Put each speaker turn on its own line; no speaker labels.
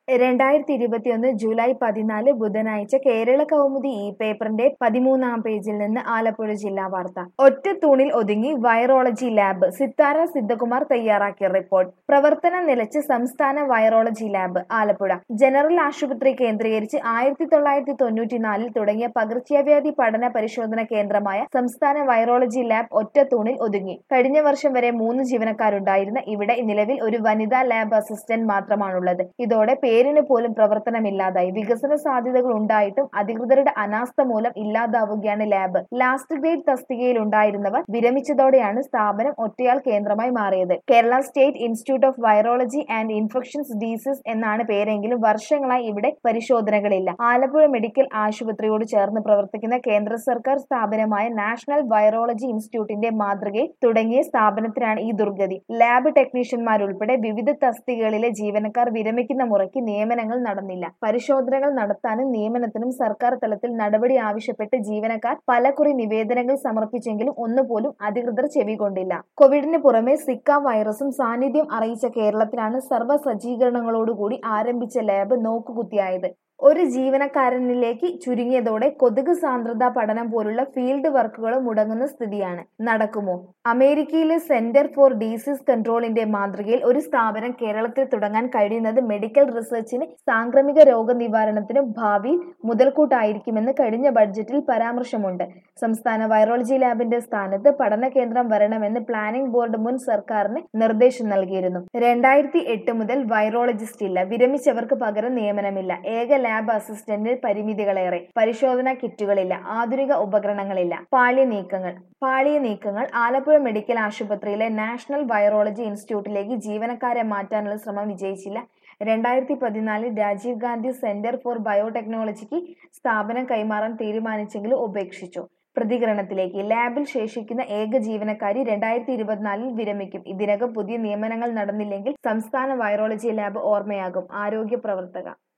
രണ്ടായിരത്തി ഇരുപത്തിയൊന്ന് ജൂലൈ പതിനാല് ബുധനാഴ്ച കേരള കൗമുദി ഈ പേപ്പറിന്റെ പതിമൂന്നാം പേജിൽ നിന്ന് ആലപ്പുഴ ജില്ലാ വാർത്ത ഒറ്റ തൂണിൽ ഒതുങ്ങി വൈറോളജി ലാബ് സിത്താര സിദ്ധകുമാർ തയ്യാറാക്കിയ റിപ്പോർട്ട് പ്രവർത്തനം നിലച്ച് സംസ്ഥാന വൈറോളജി ലാബ് ആലപ്പുഴ ജനറൽ ആശുപത്രി കേന്ദ്രീകരിച്ച് ആയിരത്തി തൊള്ളായിരത്തി തൊണ്ണൂറ്റിനാലിൽ തുടങ്ങിയ പകർച്ചവ്യാധി പഠന പരിശോധന കേന്ദ്രമായ സംസ്ഥാന വൈറോളജി ലാബ് ഒറ്റ തൂണിൽ ഒതുങ്ങി കഴിഞ്ഞ വർഷം വരെ മൂന്ന് ജീവനക്കാരുണ്ടായിരുന്ന ഇവിടെ നിലവിൽ ഒരു വനിതാ ലാബ് അസിസ്റ്റന്റ് മാത്രമാണുള്ളത് ഇതോടെ പേരിന് പോലും പ്രവർത്തനമില്ലാതായി വികസന സാധ്യതകൾ ഉണ്ടായിട്ടും അധികൃതരുടെ അനാസ്ഥ മൂലം ഇല്ലാതാവുകയാണ് ലാബ് ലാസ്റ്റ് ഗ്രേഡ് തസ്തികയിൽ ഉണ്ടായിരുന്നവർ വിരമിച്ചതോടെയാണ് സ്ഥാപനം ഒറ്റയാൾ കേന്ദ്രമായി മാറിയത് Kerala state institute of virology and infections disease എന്നാണ് പേരെങ്കിലും വർഷങ്ങളായി ഇവിടെ പരിശോധനകളില്ല ആലപ്പുഴ മെഡിക്കൽ ആശുപത്രിയോട് ചേർന്ന് പ്രവർത്തിക്കുന്ന കേന്ദ്ര സർക്കാർ സ്ഥാപനമായ നാഷണൽ വൈറോളജി ഇൻസ്റ്റിറ്റ്യൂട്ടിന്റെ മാതൃകയിൽ തുടങ്ങിയ സ്ഥാപനത്തിനാണ് ഈ ദുർഗതി ലാബ് ടെക്നീഷ്യന്മാരുൾപ്പെടെ വിവിധ തസ്തികകളിലെ ജീവനക്കാർ വിരമിക്കുന്ന മുറയ്ക്ക് നിയമനങ്ങൾ നടന്നില്ല പരിശോധനകൾ നടത്താനും നിയമനത്തിനും സർക്കാർ തലത്തിൽ നടപടി ആവശ്യപ്പെട്ട് ജീവനക്കാർ പലകുറി നിവേദനങ്ങൾ സമർപ്പിച്ചെങ്കിലും ഒന്നുപോലും അധികൃതർ ചെവികൊണ്ടില്ല കോവിഡിന് പുറമെ സിക്ക വൈറസും സാന്നിധ്യം അറിയിച്ച കേരളത്തിലാണ് സർവ്വ സജ്ജീകരണങ്ങളോടുകൂടി ആരംഭിച്ച ലാബ് നോക്കുകുത്തിയായത് ഒരു ജീവനക്കാരനിലേക്ക് ചുരുങ്ങിയതോടെ കൊതുക് സാന്ദ്രത പഠനം പോലുള്ള ഫീൽഡ് വർക്കുകൾ മുടങ്ങുന്ന സ്ഥിതിയാണ് നടക്കുമോ അമേരിക്കയിലെ സെന്റർ ഫോർ ഡിസീസ് കൺട്രോളിന്റെ മാതൃകയിൽ ഒരു സ്ഥാപനം കേരളത്തിൽ തുടങ്ങാൻ കഴിയുന്നത് മെഡിക്കൽ റിസർച്ചിന് സാംക്രമിക രോഗ നിവാരണത്തിനും ഭാവിയിൽ മുതൽക്കൂട്ടായിരിക്കുമെന്ന് കഴിഞ്ഞ ബഡ്ജറ്റിൽ പരാമർശമുണ്ട് സംസ്ഥാന വൈറോളജി ലാബിന്റെ സ്ഥാനത്ത് പഠന കേന്ദ്രം വരണമെന്ന് പ്ലാനിംഗ് ബോർഡ് മുൻ സർക്കാരിന് നിർദ്ദേശം നൽകിയിരുന്നു രണ്ടായിരത്തി എട്ട് മുതൽ വൈറോളജിസ്റ്റ് ഇല്ല വിരമിച്ചവർക്ക് പകരം നിയമനമില്ല ഏക ലാബ് അസിസ്റ്റന്റ് പരിമിതികളേറെ പരിശോധനാ കിറ്റുകളില്ല ആധുനിക ഉപകരണങ്ങളില്ല പാളി നീക്കങ്ങൾ പാളിയ നീക്കങ്ങൾ ആലപ്പുഴ മെഡിക്കൽ ആശുപത്രിയിലെ നാഷണൽ വൈറോളജി ഇൻസ്റ്റിറ്റ്യൂട്ടിലേക്ക് ജീവനക്കാരെ മാറ്റാനുള്ള ശ്രമം വിജയിച്ചില്ല രണ്ടായിരത്തി പതിനാലിൽ രാജീവ് ഗാന്ധി സെന്റർ ഫോർ ബയോടെക്നോളജിക്ക് സ്ഥാപനം കൈമാറാൻ തീരുമാനിച്ചെങ്കിലും ഉപേക്ഷിച്ചു പ്രതികരണത്തിലേക്ക് ലാബിൽ ശേഷിക്കുന്ന ഏക ജീവനക്കാരി രണ്ടായിരത്തി ഇരുപത്തിനാലിൽ വിരമിക്കും ഇതിനകം പുതിയ നിയമനങ്ങൾ നടന്നില്ലെങ്കിൽ സംസ്ഥാന വൈറോളജി ലാബ് ഓർമ്മയാകും ആരോഗ്യ പ്രവർത്തക